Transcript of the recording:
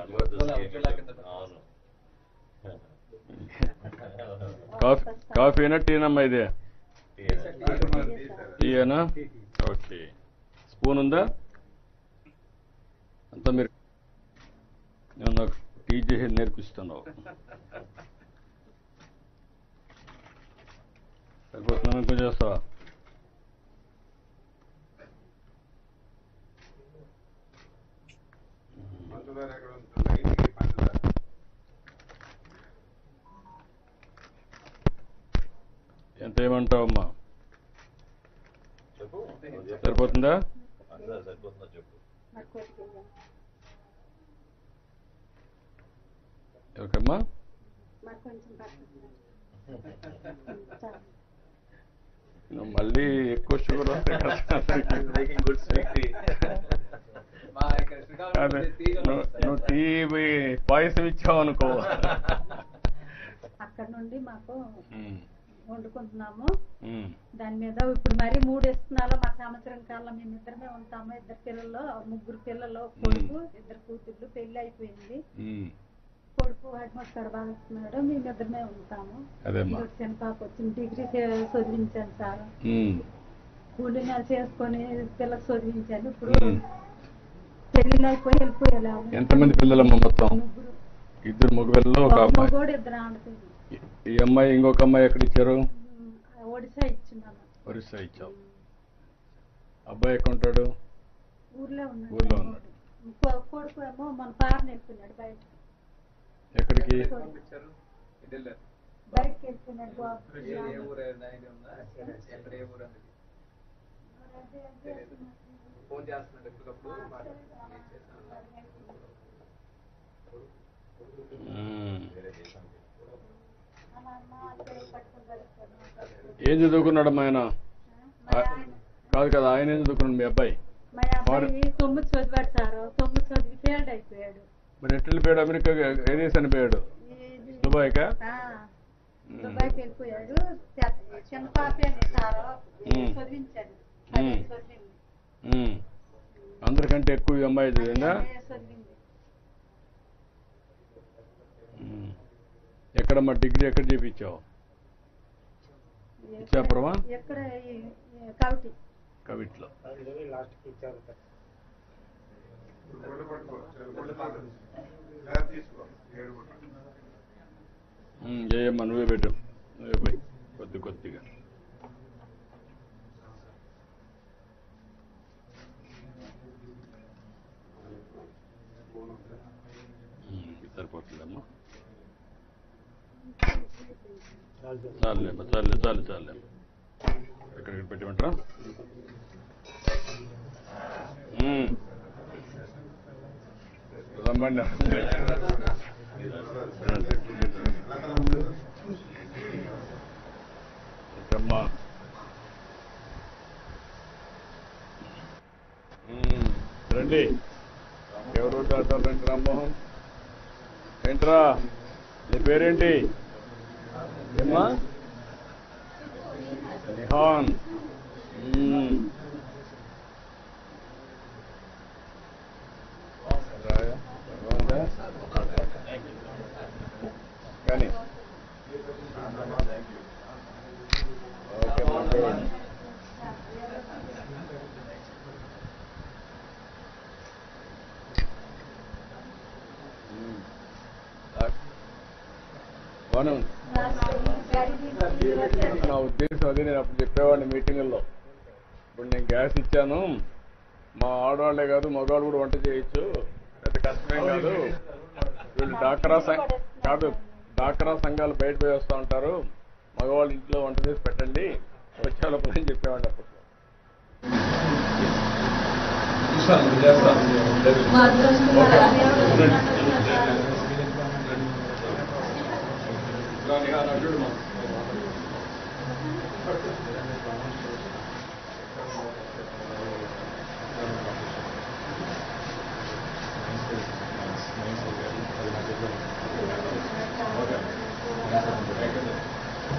ఉజ్వల- ఉజ్వల కింద అవును కాఫీ కాఫీనా టీనమ్మా ఇది టీయేనా టీ. ఓకే స్పూన్ ఉందా అంతా మీరు నేను నాకు టీ చేసి నేర్పిస్తున్నావు సరిపోతున్నాను ఇంకో చేస్తావా పంచదార ఎక్కడ ఉంటుంది ఇంటికి పంచదార ఎంత ఏమంటావమ్మా చెప్పు సరిపోతుందా అందరూ సరిపోతుందో చెప్పు నాకు కొద్దిగా ఓకేమ్మా మాకు కొంచెం పడుతుంది చాలు. నువ్వు మళ్ళీ ఎక్కువ షుగర్ వస్తే కష్టం మేకింగ్ గుడ్ స్వీట్ మా ఇక్కడ శ్రీకాకుళం అదే తీగలు నువ్వు వస్తాయి. నువ్వు టీ పాయసం ఇచ్చావు అనుకో అక్కడ నుండి మాకు ఉమ్, వండుకుంటున్నాము ఉమ్, దాని మీద ఇప్పుడు మరి మూడు ఇస్తున్నాలో మా సంవత్సరం కాలం మేము ఇద్దరమే ఉంటాము ఇద్దరు పిల్లలు ముగ్గురు పిల్లలు కొడుకు ఇద్దరు కూతుర్లు పెళ్లి అయిపోయింది ఉమ్. కొడుకు హైదరాబాద్ బాగా ఇస్తున్నాడు మేము ఇద్దరమే ఉంటాము అదేమ్మా ఇంకొక చిన్న పాప వచ్చింది డిగ్రీ చే- చదివించాను సార్ ఉమ్, కూలి నెల చేసుకొని పిల్లలకు చదివించాను ఇప్పుడు ఉమ్. పెళ్లిళ్ళు అయిపోయి వెళ్ళిపోయాలి ఎంతమంది పిల్లలమ్మా మొత్తం ముగ్గురు ఇద్దరు మగపిల్లలు ఒక ఒక అమ్మాయి మగోడు ఇద్దరు ఆడపిల్లలు ఈ- ఈ అమ్మాయి ఇంకొక అమ్మాయి ఎక్కడ ఇచ్చారు ఉమ్, ఒడిశా ఇచ్చినాను ఒరిస్సా ఇచ్చావు అబ్బాయి ఎక్కడ ఉంటాడు ఊర్లో ఉన్నాడు ఊర్లో ఉన్నాడు. కొ- కొడుకు ఏమో మన పారని వెళ్తున్నాడు బయట ఎక్కడికి పంపించారు ఇటు వెళ్ళారు. బయటకి వెళ్తున్నాడు బాబు ఏ ఏ ఊరు ఏదైనా ఐడియా ఉందా ఎక్కడ ఏ ఊరు అనేది తెలియదు ఫోన్ చేస్తున్నాడు ఎప్పటికప్పుడు మాట ఏం చేశాను ఉమ్. వేరే దేశానికి మా అమ్మ అక్కడ పట్టుకొని బతుకుతాడు. ఏం చదువుకున్నాడు ఆయన మా ఆయన కాదు కదా ఆయన ఏం చదువుకున్నాడు మీ అబ్బాయి మా అబ్బాయి తొమ్మిది చదివాడు సార్ తొమ్మిది చదివి ఫెయిల్డ్ అయిపోయాడు మరి ఎట్లా వెళ్ళిపోయాడు అమెరికా ఏ దేశాన్ని పోయాడు ఇది- దుబాయ్కా ఆ, దుబాయ్కి వెళ్ళిపోయాడు చె- చిన్న పాపే సార్ ఉమ్. చదివించాడు ఉమ్. అది చదివింది ఉమ్. అందరికంటే ఎక్కువ ఈ అమ్మాయి చదివిందా అదే చదివింది ఉమ్. ఎక్కడమ్మా డిగ్రీ ఎక్కడ చేపించావు ఇచ్చాపురమా? ఎక్కడ ఈ- ఈ కవిటి కవిట్లో ఇప్పుడు గుడ్డ పట్టుకో గుడ్డ పట్టుకో గ్లాస్ తీసుకో ఏడు గుడ్డ ఉమ్, జయమ్మ నువ్వే పెట్టు నువ్వే పోయి కొద్ది కొద్దిగా ఉమ్, ఇది సరిపోతుందమ్మా చాలులేమ్మా చాలే చాలు చాలే ఎక్కడికి పెట్టమంటారా ఉమ్. రమ్మండి అమ్మా ఉమ్, రండి ఎవరు డాక్టర్ రండి రామ్మోహన్ ఏంట్రా నీ పేరేంటి ఏమ్మా నిహాన్ ఉమ్. రాయా? బాగుందా? కానీ ఓకే మంగళం బాగానే ఉంది నా ఉద్దేశం అది నేను అప్పుడు చెప్పేవాడిని మీటింగుల్లో ఇప్పుడు నేను గ్యాస్ ఇచ్చాను మా ఆడవాళ్లే కాదు మగవాళ్ళు కూడా వంట చేయొచ్చు పెద్ద కష్టమేం కాదు వీళ్ళు డాక్రా సంఘ కాదు డాక్రా సంఘాలు బయట పోయి వస్తూ ఉంటారు మగవాళ్ళు ఇంట్లో వంట చేసి పెట్టండి వచ్చే లోపల అని చెప్పేవాడిని అప్పుడు మా అదృష్టం రాని ఆ నటుడు మా-